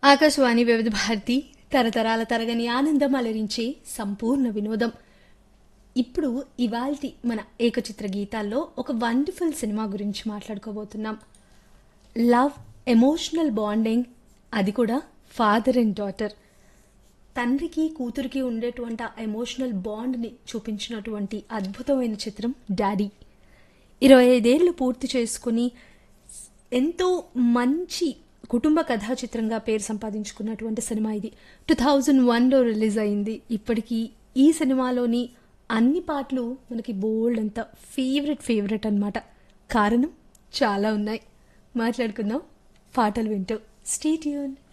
ఆకాశవాణి వివిధ భారతి తరతరాల తరగని ఆనందం అలరించే సంపూర్ణ వినోదం ఇప్పుడు ఇవాల్టి మన ఏకచిత్ర గీతాల్లో ఒక వండర్ఫుల్ సినిమా గురించి మాట్లాడుకోబోతున్నాం లవ్ ఎమోషనల్ బాండింగ్ అది కూడా ఫాదర్ అండ్ డాటర్ తండ్రికి కూతురికి ఉండేటువంటి ఆ ఎమోషనల్ బాండ్ని చూపించినటువంటి అద్భుతమైన చిత్రం డాడీ ఇరవై ఐదేళ్లు పూర్తి చేసుకుని ఎంతో మంచి కుటుంబ కథా చిత్రంగా పేరు సంపాదించుకున్నటువంటి సినిమా ఇది టూ థౌజండ్ వన్లో రిలీజ్ అయింది ఇప్పటికీ ఈ సినిమాలోని అన్ని పాటలు మనకి బోల్డ్ అంత ఫేవరెట్ ఫేవరెట్ అన్నమాట కారణం చాలా ఉన్నాయి మాట్లాడుకుందాం పాటలు వింటూ స్టేట్యూన్